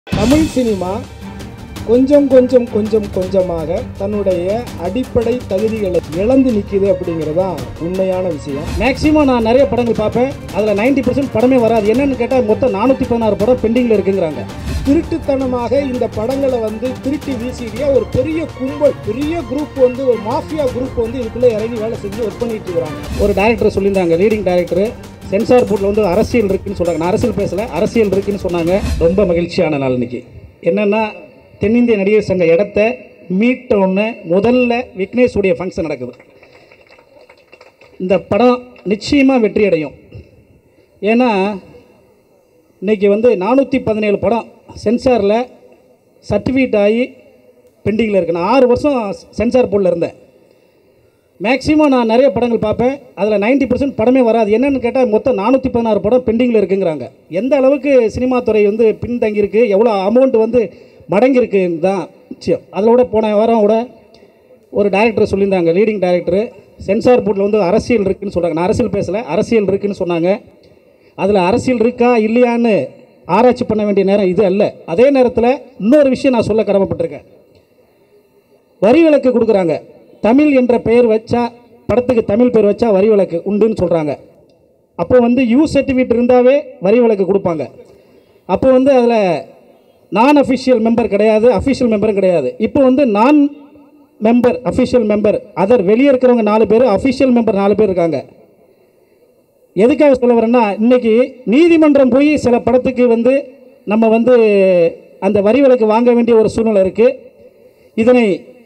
Tamil cinema கொஞ்சம் கொஞ்சம் கொஞ்சம் கொஞ்சமாக தன்னுடைய அடிப்படை தகுதிகளை இழந்து நிற்குது அப்படிங்கிறது தான் உண்மையான விஷயம் மேக்ஸிமம் நான் நிறைய படங்கள் பார்ப்பேன் அதில் 90% பர்சன்ட் படமே வராது என்னன்னு கேட்டால் மொத்தம் நானூற்றி பதினாறு படம் பெண்டிங்கில் இருக்குங்கிறாங்க திருட்டுத்தனமாக இந்த படங்களை வந்து திருட்டி வீசிடியா ஒரு பெரிய கும்பல் பெரிய குரூப் வந்து ஒரு மாஃபியா குரூப் வந்து இதுக்குள்ளே இறங்கி வேலை செஞ்சு ஒர்க் பண்ணிட்டு இருக்கிறாங்க ஒரு டைரக்டர் சொல்லியிருந்தாங்க லீடிங் டைரக்டர் சென்சார் போர்டில் வந்து அரசியல் இருக்குன்னு சொல்கிறாங்க நான் அரசியல் பேசல அரசியல் இருக்குன்னு சொன்னாங்க ரொம்ப மகிழ்ச்சியான நாள் இன்னைக்கு என்னென்னா தென்னிந்திய நடிகர் சங்க இடத்த மீட்டோன்னு முதல்ல விக்னேஷுடைய ஃபங்க்ஷன் நடக்குது இந்த படம் நிச்சயமாக வெற்றி அடையும் ஏன்னா இன்னைக்கு வந்து நானூற்றி பதினேழு படம் சென்சாரில் சர்டிஃபிகேட் ஆகி பெண்டிங்கில் இருக்கு நான் ஆறு வருஷம் சென்சார் போர்டில் இருந்தேன் மேக்ஸிமம் நான் நிறைய படங்கள் பார்ப்பேன் அதில் 90% பர்சன்ட் படமே வராது என்னன்னு கேட்டால் மொத்தம் நானூற்றி பதினாறு படம் பெண்டிங்கில் இருக்குங்கிறாங்க எந்த அளவுக்கு சினிமா துறை வந்து பின்தங்கியிருக்கு எவ்வளோ அமௌண்ட் வந்து மடங்கியிருக்குன்னு தான் நிச்சயம் அதோட போன வாரம் கூட ஒரு டைரக்டர் சொல்லியிருந்தாங்க லீடிங் டைரக்டர் சென்சார் போர்டில் வந்து அரசியல் இருக்குன்னு சொல்கிறாங்க நான் அரசியல் பேசல அரசியல் இருக்குன்னு சொன்னாங்க அதில் அரசியல் இருக்கா இல்லையான்னு ஆராய்ச்சி பண்ண வேண்டிய நேரம் இது அல்ல அதே நேரத்தில் இன்னொரு விஷயம் நான் சொல்ல கடமைப்பட்டிருக்கேன் வரி விலக்கு கொடுக்குறாங்க தமிழ் என்ற பெயர் வச்சா படத்துக்கு தமிழ் பேர் வச்சா வரி விலக்கு உண்டுன்னு சொல்கிறாங்க அப்போ வந்து யூ சர்டிஃபிகேட் இருந்தாவே வரி விலக்கு கொடுப்பாங்க அப்போ வந்து அதில் நான் அஃபிஷியல் மெம்பர் கிடையாது அஃபிஷியல் மெம்பரும் கிடையாது இப்போ வந்து நான் மெம்பர் அஃபிஷியல் மெம்பர் அதர் வெளியே இருக்கிறவங்க நாலு பேர் அஃபிஷியல் மெம்பர் நாலு பேர் இருக்காங்க எதுக்காக சொல்ல வரேன்னா இன்னைக்கு நீதிமன்றம் போய் சில படத்துக்கு வந்து நம்ம வந்து அந்த வரி விலக்கு வாங்க வேண்டிய ஒரு சூழ்நிலை இருக்குது இதனை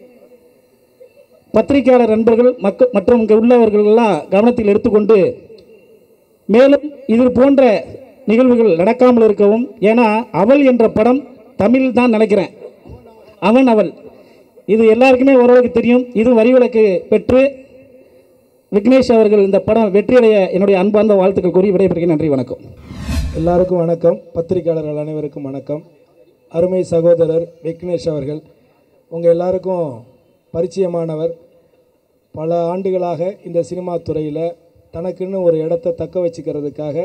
பத்திரிகையாளர் நண்பர்கள் மக்க மற்றும் இங்கே உள்ளவர்கள் எல்லாம் கவனத்தில் எடுத்துக்கொண்டு மேலும் இது போன்ற நிகழ்வுகள் நடக்காமல் இருக்கவும் ஏன்னா அவள் என்ற படம் தமிழ் தான் நினைக்கிறேன் அவன் அவள் இது எல்லாருக்குமே ஓரளவுக்கு தெரியும் இது வரி விலக்கு பெற்று விக்னேஷ் அவர்கள் இந்த படம் வெற்றியடைய என்னுடைய அன்பார்ந்த வாழ்த்துக்கள் கூறி விடைபெறுகிறேன் நன்றி வணக்கம் எல்லாருக்கும் வணக்கம் பத்திரிகையாளர்கள் அனைவருக்கும் வணக்கம் அருமை சகோதரர் விக்னேஷ் அவர்கள் உங்கள் எல்லாருக்கும் பரிச்சயமானவர் பல ஆண்டுகளாக இந்த சினிமா துறையில் தனக்குன்னு ஒரு இடத்த தக்க வச்சுக்கிறதுக்காக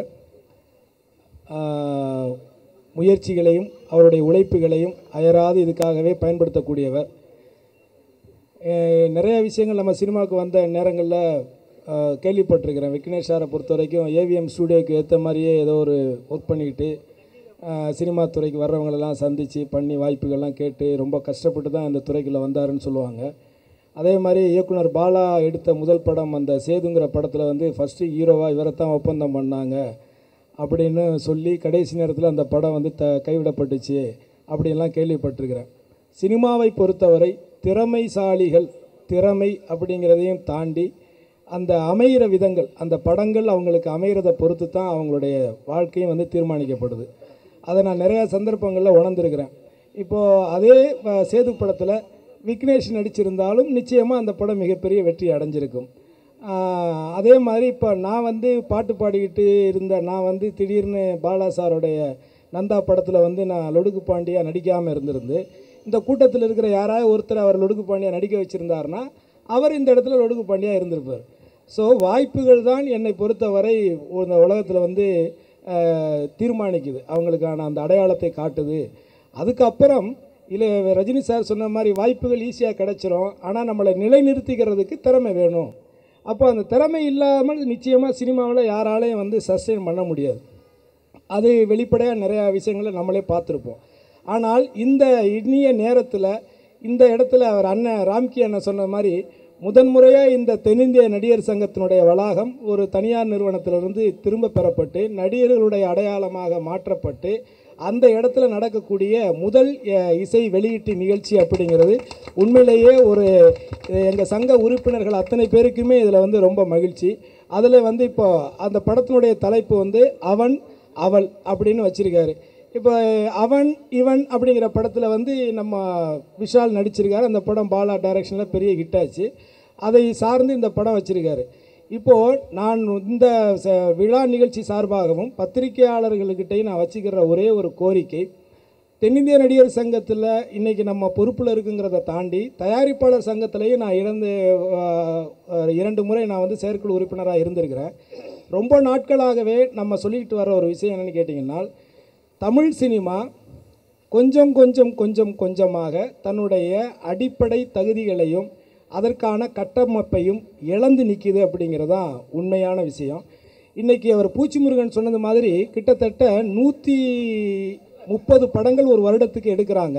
ஆஹ், முயற்சிகளையும் அவருடைய உழைப்புகளையும் அயராது இதுக்காகவே பயன்படுத்தக்கூடியவர் அஹ், நிறைய விஷயங்கள் நம்ம சினிமாவுக்கு வந்த நேரங்களில் அஹ், கேள்விப்பட்டிருக்கிறேன் விக்னேஷ் சாரை பொறுத்த வரைக்கும் ஏவிஎம் ஸ்டூடியோக்கு ஏற்ற மாதிரியே ஏதோ ஒரு ஒர்க் பண்ணிக்கிட்டு அஹ், சினிமா துறைக்கு வர்றவங்களெல்லாம் சந்தித்து பண்ணி வாய்ப்புகள்லாம் கேட்டு ரொம்ப கஷ்டப்பட்டு தான் இந்த துறைக்குள்ளே வந்தாருன்னு சொல்லுவாங்க அதே மாதிரி இயக்குனர் பாலா எடுத்த முதல் படம் அந்த சேதுங்கிற படத்தில் வந்து ஃபஸ்ட்டு ஹீரோவாக இவரை தான் ஒப்பந்தம் பண்ணாங்க அப்படின்னு சொல்லி கடைசி நேரத்தில் அந்த படம் வந்து த கைவிடப்பட்டுச்சு அப்படின்லாம் கேள்விப்பட்டிருக்கிறேன் சினிமாவை பொறுத்தவரை திறமைசாலிகள் திறமை அப்படிங்கிறதையும் தாண்டி அந்த அமைகிற விதங்கள் அந்த படங்கள் அவங்களுக்கு அமைகிறத பொறுத்து தான் அவங்களுடைய வாழ்க்கையும் வந்து தீர்மானிக்கப்படுது அதை நான் நிறையா சந்தர்ப்பங்களில் உணர்ந்திருக்கிறேன் இப்போது அதே அஹ், சேது படத்தில் விக்னேஷ் நடிச்சிருந்தாலும் நிச்சயமாக அந்த படம் மிகப்பெரிய வெற்றி அடைஞ்சிருக்கும் ஆஹ், அதே மாதிரி இப்போ நான் வந்து பாட்டு பாடிக்கிட்டு இருந்த நான் வந்து திடீர்னு பாலா சாரோடைய நந்தா படத்தில் வந்து நான் லொடுக்கு பாண்டியா நடிக்காமல் இருந்திருந்து இந்த கூட்டத்தில் இருக்கிற யாராவது ஒருத்தர் அவர் லொடுக்கு பாண்டியா நடிக்க வச்சுருந்தாருன்னா அவர் இந்த இடத்துல லொடுக்கு பாண்டியா இருந்திருப்பார் ஸோ வாய்ப்புகள் தான் என்னை பொறுத்தவரை இந்த உலகத்தில் வந்து ஆஹ், தீர்மானிக்குது அவங்களுக்கான அந்த அடையாளத்தை காட்டுது அதுக்கப்புறம் இல்லை ரஜினி சார் சொன்ன மாதிரி வாய்ப்புகள் ஈஸியாக கிடைச்சிரும் ஆனால் நம்மளை நிலைநிறுத்திக்கிறதுக்கு திறமை வேணும் அப்போ அந்த திறமை இல்லாமல் நிச்சயமாக சினிமாவில் யாராலையும் வந்து சஸ்டெயின் பண்ண முடியாது அது வெளிப்படையாக நிறையா விஷயங்களை நம்மளே பார்த்துருப்போம் ஆனால் இந்த இனிய நேரத்தில் இந்த இடத்துல அவர் அண்ணன் ராம்கி அண்ணன் சொன்ன மாதிரி முதன்முறையாக இந்த தென்னிந்திய நடிகர் சங்கத்தினுடைய வளாகம் ஒரு தனியார் நிறுவனத்திலிருந்து திரும்ப பெறப்பட்டு நடிகர்களுடைய அடையாளமாக மாற்றப்பட்டு அந்த இடத்துல நடக்கக்கூடிய முதல் அஹ், இசை வெளியீட்டு நிகழ்ச்சி அப்படிங்கிறது உண்மையிலேயே ஒரு எங்கள் சங்க உறுப்பினர்கள் அத்தனை பேருக்குமே இதில் வந்து ரொம்ப மகிழ்ச்சி அதில் வந்து இப்போ அந்த படத்தினுடைய தலைப்பு வந்து அவன் அவள் அப்படின்னு வச்சிருக்காரு இப்போ அவன் இவன் அப்படிங்கிற படத்தில் வந்து நம்ம விஷால் நடிச்சிருக்காரு அந்த படம் பாலா டைரக்ஷனில் பெரிய ஹிட் ஆச்சு அதை சார்ந்து இந்த படம் வச்சிருக்காரு இப்போது நான் இந்த ச- விழா நிகழ்ச்சி சார்பாகவும் பத்திரிகையாளர்களுக்கிட்டையும் நான் வச்சுக்கிற ஒரே ஒரு கோரிக்கை தென்னிந்திய நடிகர் சங்கத்தில் இன்றைக்கி நம்ம பொறுப்பில் இருக்குங்கிறத தாண்டி தயாரிப்பாளர் சங்கத்திலையும் நான் இறந்து ஆஹ், ஆஹ், இரண்டு முறை நான் வந்து செயற்குழு உறுப்பினராக இருந்திருக்கிறேன் ரொம்ப நாட்களாகவே நம்ம சொல்லிக்கிட்டு வர ஒரு விஷயம் என்னென்னு கேட்டிங்கன்னா தமிழ் சினிமா கொஞ்சம் கொஞ்சம் கொஞ்சம் கொஞ்சமாக தன்னுடைய அடிப்படை தகுதிகளையும் அதற்கான கட்டமைப்பையும் இழந்து நிற்கிது அப்படிங்கிறது தான் உண்மையான விஷயம் இன்றைக்கி அவர் பூச்சிமுருகன் சொன்னது மாதிரி கிட்டத்தட்ட நூற்றி முப்பது படங்கள் ஒரு வருடத்துக்கு எடுக்கிறாங்க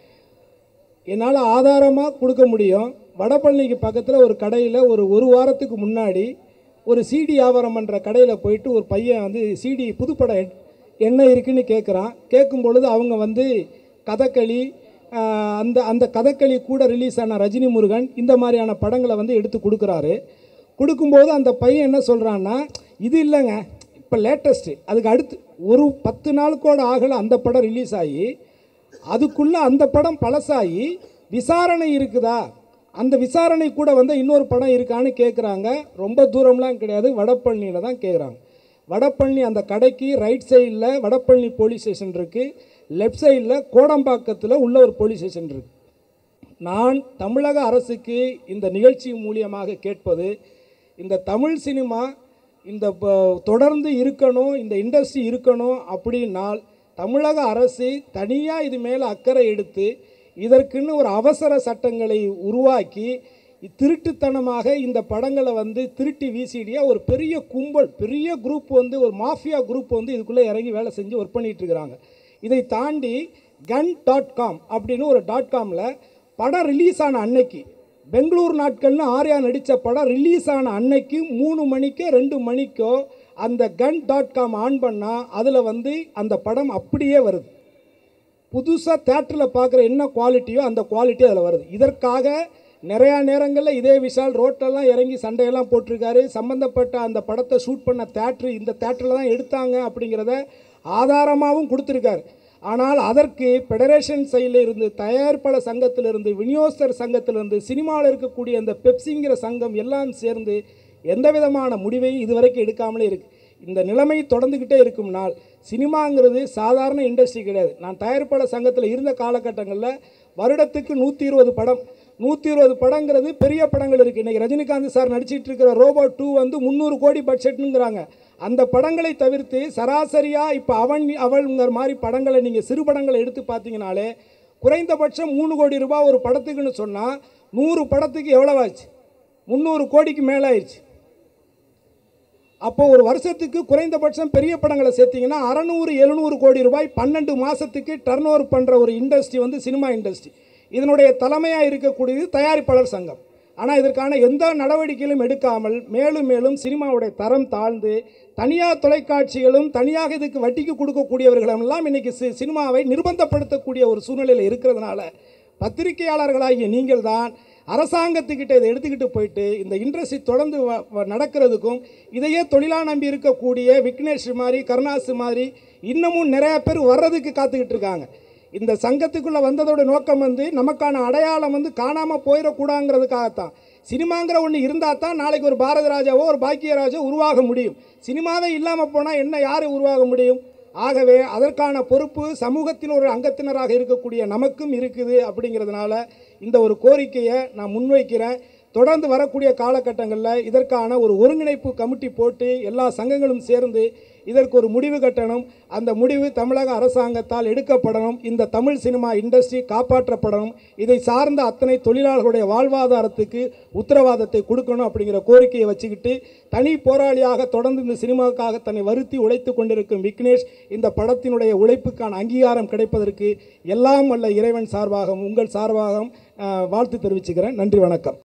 என்னால் ஆதாரமாக கொடுக்க முடியும் வடபழனிக்கு பக்கத்தில் ஒரு கடையில் ஒரு ஒரு வாரத்துக்கு முன்னாடி ஒரு சிடி வியாபாரம் பண்ணுற கடையில் போயிட்டு ஒரு பையன் வந்து சிடி புதுப்படம் எ- என்ன இருக்குன்னு கேட்குறான் கேட்கும் பொழுது அவங்க வந்து கதகளி ஆஹ், அந்த அந்த கதகளி கூட ரிலீஸ் ஆன ரஜினி முருகன் இந்த மாதிரியான படங்களை வந்து எடுத்து கொடுக்குறாரு கொடுக்கும்போது அந்த பையன் என்ன சொல்கிறான்னா இது இல்லைங்க இப்போ லேட்டஸ்ட்டு அதுக்கு அடுத்து ஒரு பத்து நாளுக்கோட ஆகலை அந்த படம் ரிலீஸ் ஆகி அதுக்குள்ளே அந்த படம் பழசாகி விசாரணை இருக்குதா அந்த விசாரணை கூட வந்து இன்னொரு படம் இருக்கான்னு கேட்குறாங்க ரொம்ப தூரம்லாம் கிடையாது வடபழனியில் தான் கேட்குறாங்க வடபழனி அந்த கடைக்கு ரைட் சைடில் வடபழனி போலீஸ் ஸ்டேஷன் இருக்குது லெஃப்ட் சைடில் கோடம்பாக்கத்தில் உள்ள ஒரு போலீஸ் ஸ்டேஷன் இருக்குது நான் தமிழக அரசுக்கு இந்த நிகழ்ச்சி மூலியமாக கேட்பது இந்த தமிழ் சினிமா இந்த ப- தொடர்ந்து இருக்கணும் இந்த இண்டஸ்ட்ரி இருக்கணும் அப்படின்னால் தமிழக அரசு தனியாக இது மேலே அக்கறை எடுத்து இதற்குன்னு ஒரு அவசர சட்டங்களை உருவாக்கி திருட்டுத்தனமாக இந்த படங்களை வந்து திருட்டி வீசிடியா ஒரு பெரிய கும்பல் பெரிய குரூப் வந்து ஒரு மாஃபியா குரூப் வந்து இதுக்குள்ளே இறங்கி வேலை செஞ்சு ஒர்க் பண்ணிட்டு இருக்கிறாங்க இதை தாண்டி கன் டாட் காம் அப்படின்னு ஒரு டாட் காமில் படம் ரிலீஸ் ஆன அன்னைக்கு பெங்களூர் நாட்கள்னு ஆர்யா நடித்த படம் ரிலீஸ் ஆன அன்னைக்கு மூணு மணிக்கோ ரெண்டு மணிக்கோ அந்த கன் டாட் காம் ஆன் பண்ணால் அதில் வந்து அந்த படம் அப்படியே வருது புதுசாக தேட்டரில் பார்க்குற என்ன குவாலிட்டியோ அந்த குவாலிட்டி அதில் வருது இதற்காக நிறையா நேரங்களில் இதே விஷால் ரோட்டெல்லாம் இறங்கி சண்டையெல்லாம் போட்டிருக்காரு சம்மந்தப்பட்ட அந்த படத்தை ஷூட் பண்ண தேட்ரு இந்த தேட்டரில் தான் எடுத்தாங்க அப்படிங்கிறத ஆதாரமாகவும் கொடுத்துருக்காரு ஆனால் அதற்கு ஃபெடரேஷன் சைடில் இருந்து தயாரிப்பாளர் சங்கத்திலிருந்து விநியோகஸ்தர் சங்கத்திலிருந்து சினிமாவில் இருக்கக்கூடிய அந்த பெப்சிங்கிற சங்கம் எல்லாம் சேர்ந்து எந்த விதமான முடிவையும் இதுவரைக்கும் எடுக்காமலே இருக்குது இந்த நிலைமை தொடர்ந்துக்கிட்டே இருக்கும்னால் சினிமாங்கிறது சாதாரண இண்டஸ்ட்ரி கிடையாது நான் தயாரிப்பாளர் சங்கத்தில் இருந்த காலகட்டங்களில் வருடத்துக்கு நூற்றி இருபது படம் நூற்றி இருபது படங்கிறது பெரிய படங்கள் இருக்குது இன்றைக்கி ரஜினிகாந்த் சார் நடிச்சிட்டு இருக்கிற ரோபோ டூ வந்து முந்நூறு கோடி பட்ஜெட்னுங்கிறாங்க அந்த படங்களை தவிர்த்து சராசரியாக இப்போ அவன் அவள்ங்கிற மாதிரி படங்களை நீங்கள் சிறு படங்களை எடுத்து பார்த்தீங்கனாலே குறைந்தபட்சம் மூணு கோடி ரூபாய் ஒரு படத்துக்குன்னு சொன்னால் நூறு படத்துக்கு எவ்வளவாச்சு முந்நூறு கோடிக்கு மேலே ஆயிடுச்சு அப்போ ஒரு வருஷத்துக்கு குறைந்தபட்சம் பெரிய படங்களை சேர்த்தீங்கன்னா அறநூறு எழுநூறு கோடி ரூபாய் பன்னெண்டு மாதத்துக்கு டர்ன் ஓவர் பண்ணுற ஒரு இண்டஸ்ட்ரி வந்து சினிமா இண்டஸ்ட்ரி இதனுடைய தலைமையாக இருக்கக்கூடியது தயாரிப்பாளர் சங்கம் ஆனால் இதற்கான எந்த நடவடிக்கைகளும் எடுக்காமல் மேலும் மேலும் சினிமாவுடைய தரம் தாழ்ந்து தனியார் தொலைக்காட்சிகளும் தனியாக இதுக்கு வட்டிக்கு கொடுக்கக்கூடியவர்களெல்லாம் இன்னைக்கு சி சினிமாவை நிர்பந்தப்படுத்தக்கூடிய ஒரு சூழ்நிலையில் இருக்கிறதுனால பத்திரிகையாளர்களாகிய நீங்கள் தான் அரசாங்கத்துக்கிட்ட இதை எடுத்துக்கிட்டு போயிட்டு இந்த இண்டஸ்ட்ரி தொடர்ந்து வ- வ- நடக்கிறதுக்கும் இதையே தொழிலாக நம்பி இருக்கக்கூடிய விக்னேஷ் மாதிரி கருணாசு மாதிரி இன்னமும் நிறைய பேர் வர்றதுக்கு காத்துக்கிட்டு இருக்காங்க இந்த சங்கத்துக்குள்ளே வந்ததோட நோக்கம் வந்து நமக்கான அடையாளம் வந்து காணாமல் போயிடக்கூடாங்கிறதுக்காகத்தான் சினிமாங்கிற ஒன்று இருந்தால் தான் நாளைக்கு ஒரு பாரத ராஜாவோ ஒரு பாக்கியராஜோ உருவாக முடியும் சினிமாவே இல்லாமல் போனால் என்ன யார் உருவாக முடியும் ஆகவே அதற்கான பொறுப்பு சமூகத்தில் ஒரு அங்கத்தினராக இருக்கக்கூடிய நமக்கும் இருக்குது அப்படிங்கிறதுனால இந்த ஒரு கோரிக்கையை நான் முன்வைக்கிறேன் தொடர்ந்து வரக்கூடிய காலகட்டங்களில் இதற்கான ஒரு ஒருங்கிணைப்பு கமிட்டி போட்டு எல்லா சங்கங்களும் சேர்ந்து இதற்கு ஒரு முடிவு கட்டணும் அந்த முடிவு தமிழக அரசாங்கத்தால் எடுக்கப்படணும் இந்த தமிழ் சினிமா இண்டஸ்ட்ரி காப்பாற்றப்படணும் இதை சார்ந்த அத்தனை தொழிலாளர்களுடைய வாழ்வாதாரத்துக்கு உத்தரவாதத்தை கொடுக்கணும் அப்படிங்கிற கோரிக்கையை வச்சுக்கிட்டு தனி போராளியாக தொடர்ந்து இந்த சினிமாவுக்காக தன்னை வருத்தி உழைத்து கொண்டிருக்கும் விக்னேஷ் இந்த படத்தினுடைய உழைப்புக்கான அங்கீகாரம் கிடைப்பதற்கு எல்லாம் வல்ல இறைவன் சார்பாகவும் உங்கள் சார்பாகவும் அஹ், வாழ்த்து தெரிவிச்சுக்கிறேன் நன்றி வணக்கம்